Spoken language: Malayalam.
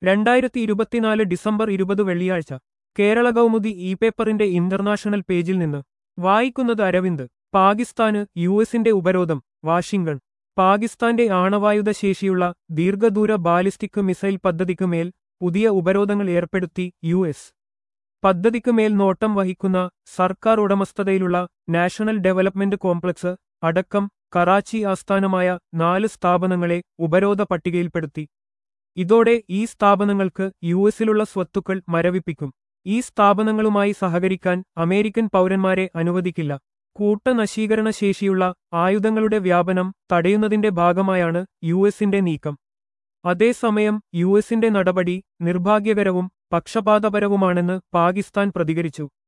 രണ്ടായിരത്തി ഇരുപത്തിനാല് ഡിസംബർ ഇരുപത് വെള്ളിയാഴ്ച കേരള കൗമുദി ഇ പേപ്പറിന്റെ ഇന്റർനാഷണൽ പേജിൽ നിന്ന് വായിക്കുന്നത് അരവിന്ദ് പാകിസ്ഥാന് യു എസിന്റെ ഉപരോധം വാഷിംഗ്ടൺ പാകിസ്ഥാന്റെ ആണവായുധ ശേഷിയുള്ള ദീർഘദൂര ബാലിസ്റ്റിക് മിസൈൽ പദ്ധതിക്ക് മേൽ പുതിയ ഉപരോധങ്ങൾ ഏർപ്പെടുത്തി യു എസ് പദ്ധതിക്ക് മേൽ നോട്ടം വഹിക്കുന്ന സർക്കാർ ഉടമസ്ഥതയിലുള്ള നാഷണൽ ഡെവലപ്മെന്റ് കോംപ്ലക്സ് അടക്കം കറാച്ചി ആസ്ഥാനമായ നാല് സ്ഥാപനങ്ങളെ ഉപരോധ പട്ടികയിൽപ്പെടുത്തി ഇതോടെ ഈ സ്ഥാപനങ്ങൾക്ക് യു എസിലുള്ള സ്വത്തുക്കൾ മരവിപ്പിക്കും ഈ സ്ഥാപനങ്ങളുമായി സഹകരിക്കാൻ അമേരിക്കൻ പൗരന്മാരെ അനുവദിക്കില്ല കൂട്ടനശീകരണ ശേഷിയുള്ള ആയുധങ്ങളുടെ വ്യാപനം തടയുന്നതിന്റെ ഭാഗമായാണ് യു എസിന്റെ നീക്കം അതേസമയം യു എസിന്റെ നടപടി നിർഭാഗ്യകരവും പക്ഷപാതപരവുമാണെന്ന് പാകിസ്ഥാൻ പ്രതികരിച്ചു